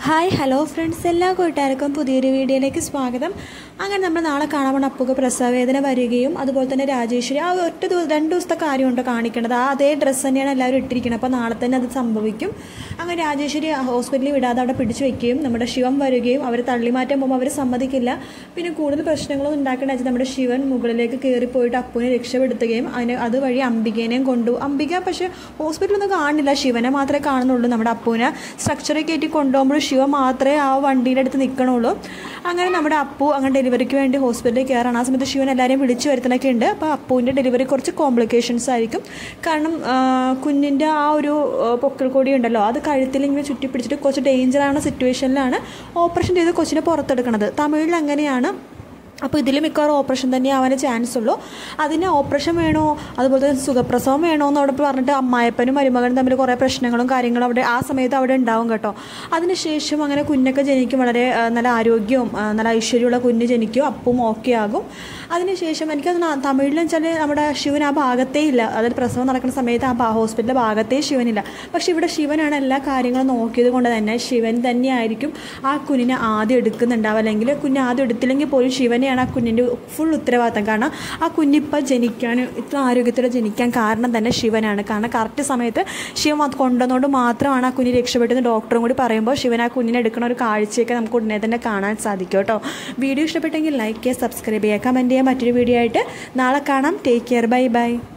hi hello friends എല്ലാ കൂട്ടുകാർക്കും പുതിയൊരു വീഡിയോയിലേക്ക് സ്വാഗതം അങ്ങനെ നമ്മൾ നാളെ കാണാൻ പോണ അപ്പുക പ്രസവവേദന വരികയും അതുപോലെ തന്നെ രാജേശ്വരി ആ ഒറ്റ ദിവസം രണ്ട് ദിവസത്തെ കാര്യമുണ്ടോ കാണിക്കണത് ആ അതേ ഡ്രസ്സ് തന്നെയാണ് എല്ലാവരും ഇട്ടിരിക്കുന്നത് അപ്പോൾ നാളെ തന്നെ അത് സംഭവിക്കും അങ്ങനെ രാജേശ്വരി ഹോസ്പിറ്റലിൽ വിടാതെ അവിടെ പിടിച്ചു വെക്കുകയും നമ്മുടെ ശിവൻ വരികയും അവർ തള്ളിമാറ്റാൻ പോകുമ്പോൾ അവർ സമ്മതിക്കില്ല പിന്നെ കൂടുതൽ പ്രശ്നങ്ങളൊന്നും ഉണ്ടാക്കേണ്ട വെച്ചാൽ നമ്മുടെ ശിവൻ മുകളിലേക്ക് കയറിപ്പോയിട്ട് അപ്പുവിനെ രക്ഷപ്പെടുത്തുകയും അതിന് അതുവഴി അംബികേനെയും കൊണ്ടു അംബിക പക്ഷേ ഹോസ്പിറ്റലൊന്നും കാണില്ല ശിവനെ മാത്രമേ കാണുന്നുള്ളൂ നമ്മുടെ അപ്പുവിനെ സ്ട്രക്ചറിൽ കയറ്റി കൊണ്ടുപോകുമ്പോൾ ശിവ മാത്രമേ ആ വണ്ടീൻ്റെ അടുത്ത് നിൽക്കണുള്ളൂ അങ്ങനെ നമ്മുടെ അപ്പു അങ്ങനെ ഡെലിവറിക്ക് വേണ്ടി ഹോസ്പിറ്റലിൽ കയറാണ് ആ സമയത്ത് ശിവൻ എല്ലാവരെയും വിളിച്ചു വരുത്തണൊക്കെ ഉണ്ട് അപ്പോൾ അപ്പുവിൻ്റെ ഡെലിവറി കുറച്ച് കോംപ്ലിക്കേഷൻസ് ആയിരിക്കും കാരണം കുഞ്ഞിൻ്റെ ആ ഒരു ആ, പൊക്കിൾ കൊടി ഉണ്ടല്ലോ അത് കഴുത്തിൽ ഇങ്ങനെ ചുറ്റി പിടിച്ചിട്ട് കുറച്ച് ഡേഞ്ചറാണ് സിറ്റുവേഷനിലാണ് ഓപ്പറേഷൻ ചെയ്ത് കൊച്ചിനെ പുറത്തെടുക്കണത് തമിഴിൽ അങ്ങനെയാണ് അപ്പോൾ ഇതിൽ മിക്കവാറും ഓപ്പറേഷൻ തന്നെ ആവാൻ ചാൻസ് ഉള്ളൂ അതിന് ഓപ്പറേഷൻ വേണോ അതുപോലെ തന്നെ സുഖപ്രസവം വേണോ എന്നോട് പറഞ്ഞിട്ട് അമ്മായപ്പനും മരുമകനും തമ്മിൽ കുറേ പ്രശ്നങ്ങളും കാര്യങ്ങളും അവിടെ ആ സമയത്ത് അവിടെ ഉണ്ടാവും കേട്ടോ അതിനുശേഷം അങ്ങനെ കുഞ്ഞൊക്കെ ജനിക്കും വളരെ ആ, നല്ല ആരോഗ്യവും ആ, നല്ല ഐശ്വര്യമുള്ള കുഞ്ഞ് ജനിക്കും അപ്പവും ഓക്കെ ആകും അതിനുശേഷം എനിക്കത് തമിഴിൽ വെച്ചാൽ നമ്മുടെ ശിവൻ ആ ഭാഗത്തേ ഇല്ല അതായത് പ്രസവം നടക്കുന്ന സമയത്ത് ആ ഭാ- ഹോസ്പിറ്റലിലെ ഭാഗത്തേ ശിവനില്ല പക്ഷേ ഇവിടെ ശിവനാണ് എല്ലാ കാര്യങ്ങളും നോക്കിയത് കൊണ്ട് തന്നെ ശിവൻ തന്നെയായിരിക്കും ആ കുഞ്ഞിനെ ആദ്യം എടുക്കുന്നുണ്ടാവുക അല്ലെങ്കിൽ കുഞ്ഞ് ആദ്യം എടുത്തില്ലെങ്കിൽ പോലും ശിവനെയാണ് ആ കുഞ്ഞിൻ്റെ ഫുൾ ഉത്തരവാദിത്തം കാരണം ആ കുഞ്ഞിപ്പോൾ ജനിക്കാൻ ഇത്ര ആരോഗ്യത്തോടെ ജനിക്കാൻ കാരണം തന്നെ ശിവനാണ് കാരണം കറക്റ്റ് സമയത്ത് ശിവൻ അത് കൊണ്ടുവന്നുകൊണ്ട് മാത്രമാണ് ആ കുഞ്ഞിനെ രക്ഷപ്പെട്ടെന്ന് ഡോക്ടറും കൂടി പറയുമ്പോൾ ശിവൻ ആ കുഞ്ഞിനെ എടുക്കുന്ന ഒരു കാഴ്ചയൊക്കെ നമുക്ക് ഉടനെ തന്നെ കാണാൻ സാധിക്കും കേട്ടോ വീഡിയോ ഇഷ്ടപ്പെട്ടെങ്കിൽ ലൈക്ക് ചെയ്യുക സബ്സ്ക്രൈബ് ചെയ്യുക കമൻറ്റ് ചെയ്യുക മറ്റൊരു വീഡിയോ ആയിട്ട് നാളെ കാണാം ടേക്ക് കെയർ ബൈ ബൈ